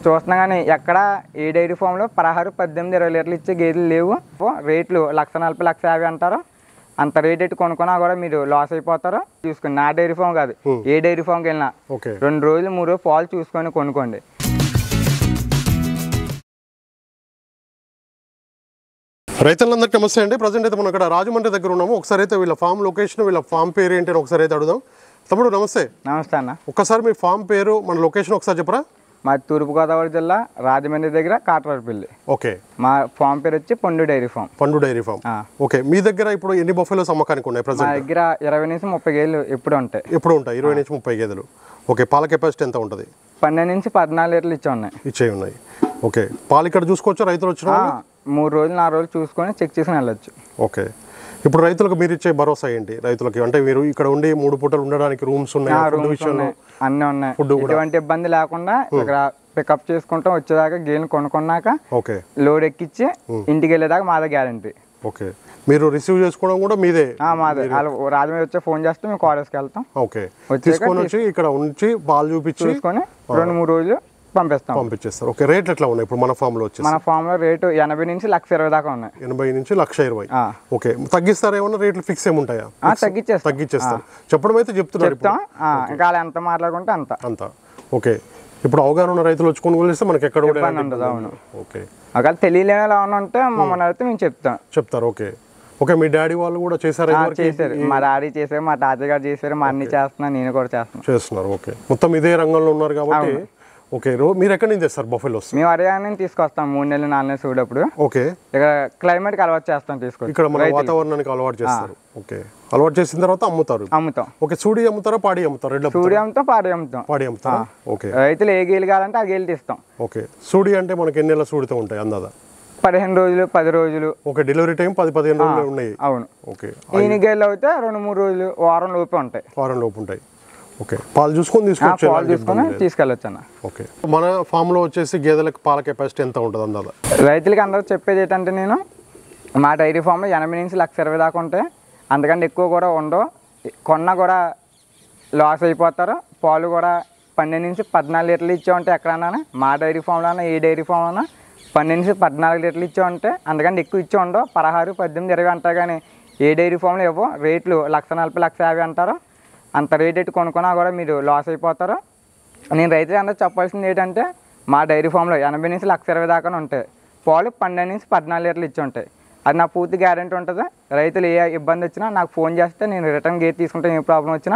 చూస్తున్నా కానీ ఎక్కడ ఏ డైరీ ఫామ్లో పదహారు పద్దెనిమిది ఇరవై లీటర్లు ఇచ్చే గేదెలు లేవు రేట్లు లక్ష నలభై లక్ష యాభై అంటారు అంత రేట్ ఎట్టు కొనుక్కున్నా కూడా మీరు లాస్ అయిపోతారు చూసుకోండి నా డైరీ ఫామ్ కాదు ఏ డైరీ ఫామ్కి వెళ్ళినా ఓకే రెండు రోజులు మూడు రోజులు పాలు చూసుకొని కొనుక్కోండి రైతులందరికీ నమస్తే అండి ప్రజెంట్ అయితే మనం ఇక్కడ రాజమండ్రి దగ్గర ఉన్నాము ఒకసారి అయితే వీళ్ళ ఫామ్ లొకేషన్ వీళ్ళ ఫామ్ పేరు ఏంటి అని ఒకసారి అయితే అడుగుదాం తమ్ముడు నమస్తే నమస్తే అన్న ఒక్కసారి మీ ఫామ్ పేరు మన లొకేషన్ ఒకసారి చెప్పరా మా తూర్పుగోదావరి జిల్లా రాజమండ్రి దగ్గర కాటవారిపల్లి ఓకే మా ఫామ్ పేరు వచ్చి పొండు డైరీ ఫామ్ పండు డైరీ ఫామ్ ఆ. ఓకే మీ దగ్గర ఇప్పుడు ఎన్ని బఫెలోస్ అమ్మకానికి ఉన్నాయి మా ప్రజెంట్ దగ్గర ఇరవై నుంచి ముప్పై గేళ్ళు ఎప్పుడు ఉంటాయి ఎప్పుడు ఉంటాయి ఇరవై నుంచి ముప్పై గేదెలు ఓకే పాల కెపాసిటీ ఎంత ఉంటుంది పన్నెండు నుంచి పద్నాలుగు లీటర్లు ఇచ్చి ఉన్నాయి ఇచ్చేవి ఉన్నాయి ఓకే పాలు ఇక్కడ చూసుకోవచ్చు రైతులు వచ్చిన ఆ, వాళ్ళు? మూడు రోజులు నాలుగు రోజులు చూసుకొని చెక్ చేసుకుని వెళ్ళొచ్చు ఓకే ఇప్పుడు రైతులకు మీరు ఇచ్చే భరోసా ఏంటి రైతులకి అంటే మీరు ఇక్కడ ఉండి మూడు పూటలు ఉండడానికి రూమ్స్ ఉన్నాయి ఫుడ్ రూమ్స్ విషయంలో ఉన్నాయి అన్నీ ఉన్నాయి ఫుడ్ కూడా. ఎటువంటి ఇబ్బంది లేకుండా ఇక్కడ పికప్ చేసుకుంటాం వచ్చేదాకా గేలు కొనుక్కున్నాక ఓకే లోడ్ ఎక్కిచ్చి ఇంటికి వెళ్ళేదాకా మాదే గ్యారంటీ ఓకే మీరు రిసీవ్ చేసుకోవడం కూడా మీదే మాదే వాళ్ళు రాజమండ్రి వచ్చే ఫోన్ చేస్తే మేము కాలేజ్కి వెళ్తాం ఓకే వచ్చాక తీసుకొని వచ్చి ఇక్కడ ఉంచి పాలు చూపించి చూసుకొని రెండు మూడు రోజులు పంపిస్తాం పంపించేస్తారు ఓకే రేట్ ఎట్లా ఉన్నాయి ఇప్పుడు మన ఫామ్ లో వచ్చేసి మన ఫామ్ లో రేటు ఎనభై నుంచి లక్ష ఇరవై దాకా ఉన్నాయి ఎనభై నుంచి లక్ష ఇరవై ఆ. ఓకే తగ్గిస్తారా ఏమన్నా రేట్లు ఫిక్స్ ఏముంటాయా ఆ, తగ్గించేస్తాం తగ్గించేస్తారు చెప్పడం అయితే చెప్తున్నారు ఇప్పుడు చెప్తాం ఆ, ఇంకా వాళ్ళు ఎంత మాట్లాడుకుంటే అంత అంత ఓకే ఇప్పుడు అవగాహన ఉన్న రైతులు వచ్చి కొనుగోలు చేస్తే మనకి ఎక్కడ కూడా ఇబ్బంది ఎలాంటి ఉండదు, ఇబ్బంది ఉండదు. ఓకే ఒకవేళ తెలియలేని ఎలా ఉంటే మమ్మల్ని అడిగితే మేము చెప్తాం చెప్తారు ఓకే ఓకే మీ డాడీ వాళ్ళు కూడా చేశారా ఆ, ఇదివరకు? చేశారు మా డాడీ చేశారు మా తాతయ్య గారు చేశారు మా అన్ని చేస్తున్నాను నేను కూడా చేస్తున్నాను చేస్తున్నారు ఓకే మొత్తం ఇదే రంగంలో ఉన్నారు కాబట్టి ఓకే రో మీరు ఎక్కడి నుంచి తెస్తారు బఫెలోస్ మేము హర్యానా నుంచి తీసుకొస్తాం మూడు నెలలు నాలుగు నెలలు చూడప్పుడు ఓకే ఇక్కడ క్లైమేట్కి అలవాటు చేస్తాం తీసుకొచ్చి ఇక్కడ మన వాతావరణానికి అలవాటు చేస్తారు ఓకే అలవాటు చేసిన తర్వాత అమ్ముతారు అమ్ముతాం ఓకే సూడి అమ్ముతారా పాడి అమ్ముతారా రెడ్ సూడి అమ్ముతాం పాడి అమ్ముతాం పాడి అమ్ముతారా ఓకే రైతులు ఏ గేలు కావాలంటే ఆ గేలు తీస్తాం ఓకే సూడి అంటే మనకి ఎన్ని నెలల సూడితో ఉంటాయి అందాదా పదిహేను రోజులు పది రోజులు ఓకే డెలివరీ టైం పది పదిహేను రోజులు ఉన్నాయి అవును ఓకే ఈయన గేలు అయితే రెండు మూడు రోజులు వారం లోపే ఉంటాయి వారం లోపు ఉంటాయి ఓకే పాలు చూసుకొని ఆ తీసుకోవచ్చు పాలు ఎలాంటి తీసుకొని ఇబ్బంది లేదు. తీసుకెళ్ళొచ్చు అన్న ఓకే మన ఫామ్ లో వచ్చేసి గేదెలకు పాల కెపాసిటీ ఎంత ఉంటుంది అందాదా రైతులకి అందరూ చెప్పేది ఏంటంటే నేను మా డైరీ ఫామ్లో ఎనభై నుంచి లక్ష ఇరవై దాకా ఉంటాయి అంతకంటే ఎక్కువ కూడా ఉండవు కొన్నా కూడా లాస్ అయిపోతారు పాలు కూడా పన్నెండు నుంచి పద్నాలుగు లీటర్లు ఇచ్చే ఉంటాయి ఎక్కడన్నా మా డైరీ ఫామ్లోనా ఏ డైరీ ఫామ్లోనా పన్నెండు నుంచి పద్నాలుగు లీటర్లు ఇచ్చే ఉంటాయి అంతకంటే ఎక్కువ ఇచ్చే ఉండవు పదహారు పద్దెనిమిది ఇరవై అంటారు కానీ ఏ డైరీ ఫామ్లో ఇవ్వవు రేట్లు లక్ష నలభై లక్ష యాభై అంటారు అంత రేట్ ఎట్టు కొనుక్కున్నా కూడా మీరు లాస్ అయిపోతారు నేను రైతులు అందరూ చెప్పాల్సింది ఏంటంటే మా డైరీ ఫామ్లో ఎనభై నుంచి లక్ష ఇరవై దాకా ఉంటాయి పాలు పన్నెండు నుంచి పద్నాలుగు లీటర్లు ఇచ్చి ఉంటాయి అది నా పూర్తి గ్యారెంటీ ఉంటుంది రైతులు ఏ ఇబ్బంది వచ్చినా నాకు ఫోన్ చేస్తే నేను రిటర్న్ గేట్ తీసుకుంటే ఏ ప్రాబ్లం వచ్చినా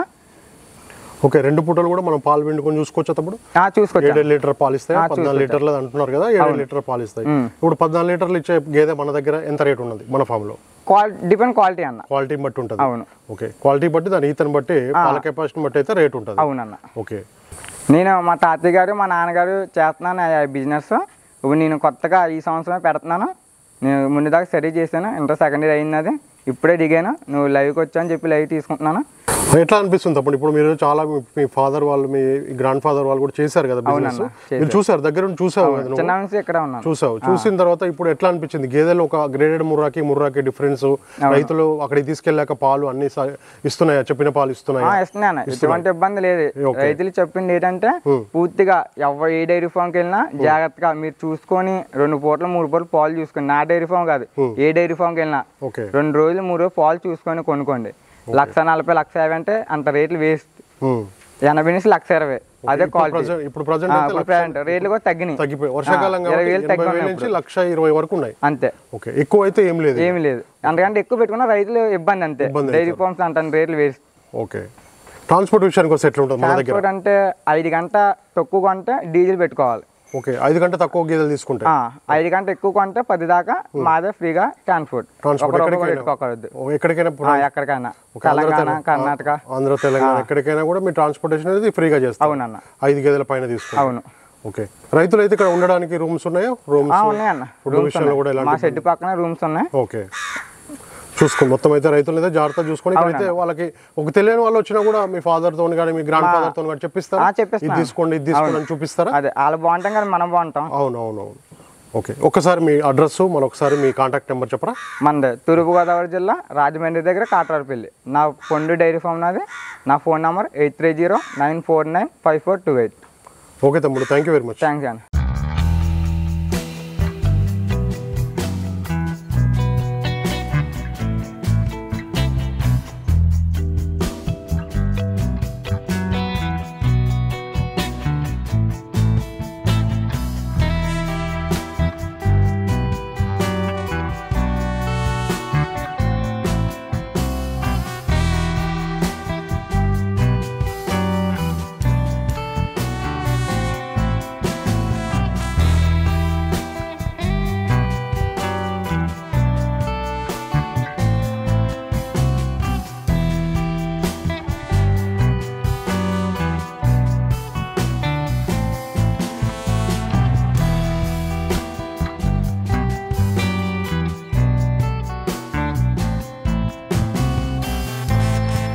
ఓకే రెండు పూటలు కూడా మనం పాలు పిండుకొని చూసుకోవచ్చు తప్పుడు ఆ, చూసుకోవచ్చు ఏడు లీటర్ పాలు ఇస్తాయి పద్నాలుగు లీటర్లు అంటున్నారు కదా ఏడు లీటర్ పాలు ఇస్తాయి ఇప్పుడు పద్నాలుగు లీటర్లు ఇచ్చే గేదె మన దగ్గర ఎంత రేట్ ఉన్నది మన ఫామ్ లో క్వాలిటీ డిపెండ్ క్వాలిటీ అన్న క్వాలిటీ బట్టి ఉంటుంది అవును ఓకే క్వాలిటీ బట్టి దాని ఈతని బట్టి పాల కెపాసిటీ బట్టి అయితే రేట్ ఉంటుంది అవునన్న ఓకే నేను మా తాతయ్య గారు మా నాన్నగారు చేస్తున్నాను ఆ బిజినెస్ ఇప్పుడు నేను కొత్తగా ఈ సంవత్సరమే పెడుతున్నాను నేను ముందు దాకా స్టడీ చేశాను ఇంటర్ సెకండ్ ఇయర్ అయింది అది ఇప్పుడే దిగాను నువ్వు లైవ్కి వచ్చా అని చెప్పి లైవ్ తీసుకుంటున్నాను ఎట్లా అనిపిస్తుంది అప్పుడు ఇప్పుడు మీరు చాలా మీ- మీ ఫాదర్ వాళ్ళు మీ గ్రాండ్ ఫాదర్ వాళ్ళు కూడా చేశారు కదా బిజినెస్ అవునన్నా, మీరు చూసారు దగ్గర నుండి చూసావు కదా నువ్వు? చిన్న నుంచి ఇక్కడ ఉన్నాను చూసావు చూసిన తర్వాత ఇప్పుడు ఎట్లా అనిపించింది గేదెలు ఒక గ్రేడెడ్ ముర్రాకి ముర్రాకి డిఫరెన్స్ రైతులు అక్కడికి తీసుకెళ్ళాక పాలు అన్ని స- ఇస్తున్నాయా చెప్పిన పాలు ఇస్తున్నాయా ఆ, ఇస్తున్నాను ఎటువంటి ఇబ్బంది లేదు రైతులు చెప్పింది ఏంటంటే పూర్తిగా ఎవరు ఏ డైరీ ఫామ్కి వెళ్ళినా జాగ్రత్తగా మీరు చూసుకొని రెండు పూటలు మూడు పూటలు పాలు చూసుకొని నా డైరీ ఫామ్ కాదు ఏ డైరీ ఫామ్కి వెళ్ళినా ఓకే రెండు రోజులు మూడు రోజులు పాలు చూసుకొని కొనుక్కోండి లక్ష నలభై లక్ష యాభై అంటే అంత రేట్లు వేస్ట్ ఉమ్. ఎనభై నుంచి లక్ష ఇరవై అదే క్వాలిటీ ప్రజెంట్ ఇప్పుడు ప్రజెంట్ అయితే ఇప్పుడు present రేట్లు కూడా తగ్గినాయి తగ్గిపోయి వర్షాకాలం ఇరవై కాబట్టి వేలు ఎనభై తగ్గి వేల ఉన్నాయి నుంచి లక్ష ఇరవై వరకు ఉన్నాయి అంతే ఓకే ఎక్కువ అయితే ఏం లేదు ఏమీ లేదు అంతకంటే ఎక్కువ పెట్టుకున్న రైతులు ఇబ్బంది అంతే ఇబ్బంది డైరీ ఫార్మ్స్ అంత రేట్లు వేస్ట్ ఓకే ట్రాన్స్పోర్ట్ విషయానికి వస్తే ఎట్లా ఉంటుంది మన దగ్గర ట్రాన్స్పోర్ట్ అంటే ఐదు గంట తక్కువ కొంటే డీజిల్ పెట్టుకోవాలి ఓకే ఐదు గంట తక్కువ గేదెలు తీసుకుంటే ఆ, ఐదు గంట ఎక్కువ కొంటే పది దాకా మాదే ఫ్రీగా ట్రాన్స్పోర్ట్ ట్రాన్స్పోర్ట్ ఒక రూపాయి ఎక్కడికైనా పెట్టుకోకూడదు ఓ, ఎక్కడికైనా ఆ, ఎక్కడికైనా ఒక ఆంధ్ర తెలంగాణ తెల- కర్ణాటక ఆంధ్ర తెలంగాణ ఎక్కడికైనా కూడా మీ ట్రాన్స్పోర్టేషన్ అనేది ఫ్రీగా చేస్తారు అవునన్న ఐదు గేదెల పైన తీసుకుంటారు అవును ఓకే రైతులు అయితే ఇక్కడ ఉండడానికి రూమ్స్ ఉన్నాయా ఆ, రూమ్స్ ఉన్నాయన్న ఫుడ్ రూమ్స్ విషయంలో కూడా ఉన్నాయి. మా షెడ్ పక్కన రూమ్స్ ఉన్నాయి ఓకే చూసుకోండి మొత్తం అయితే రైతులు అయితే జాగ్రత్త చూసుకొని ఇక్కడైతే వాళ్ళకి ఒక తెలియని వాళ్ళు వచ్చినా కూడా మీ ఫాదర్ తోని కానీ మీ గ్రాండ్ ఫాదర్ తోని కానీ చెప్పిస్తారా ఆ, ఇది చెప్పిస్తాను. తీసుకోండి ఇది తీసుకోండి అని చూపిస్తారా అదే వాళ్ళు బాగుంటాం కానీ మనం బాగుంటాం అవును అవును అవును ఓకే ఒక్కసారి మీ అడ్రస్ మరొకసారి మీ కాంటాక్ట్ నెంబర్ చెప్పరా మనది తూర్పుగోదావరి జిల్లా రాజమండ్రి దగ్గర కాటవారిపల్లి నా పొండు డైరీ ఫామ్ నాది నా phone number eight three zero nine four nine five four two eight okay తమ్ముడు thank you very much thanks అండి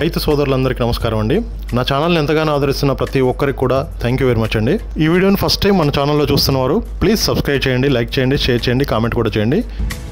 రైతు సోదరులందరికీ నమస్కారం అండి నా ఛానల్ని ఎంతగానో ఆదరిస్తున్న ప్రతి ఒక్కరికి కూడా థ్యాంక్ యూ వెరీ మచ్ అండి ఈ వీడియోని ఫస్ట్ టైం మన ఛానల్లో చూస్తున్నవారు ప్లీజ్ సబ్స్క్రైబ్ చేయండి లైక్ చేయండి షేర్ చేయండి కామెంట్ కూడా చేయండి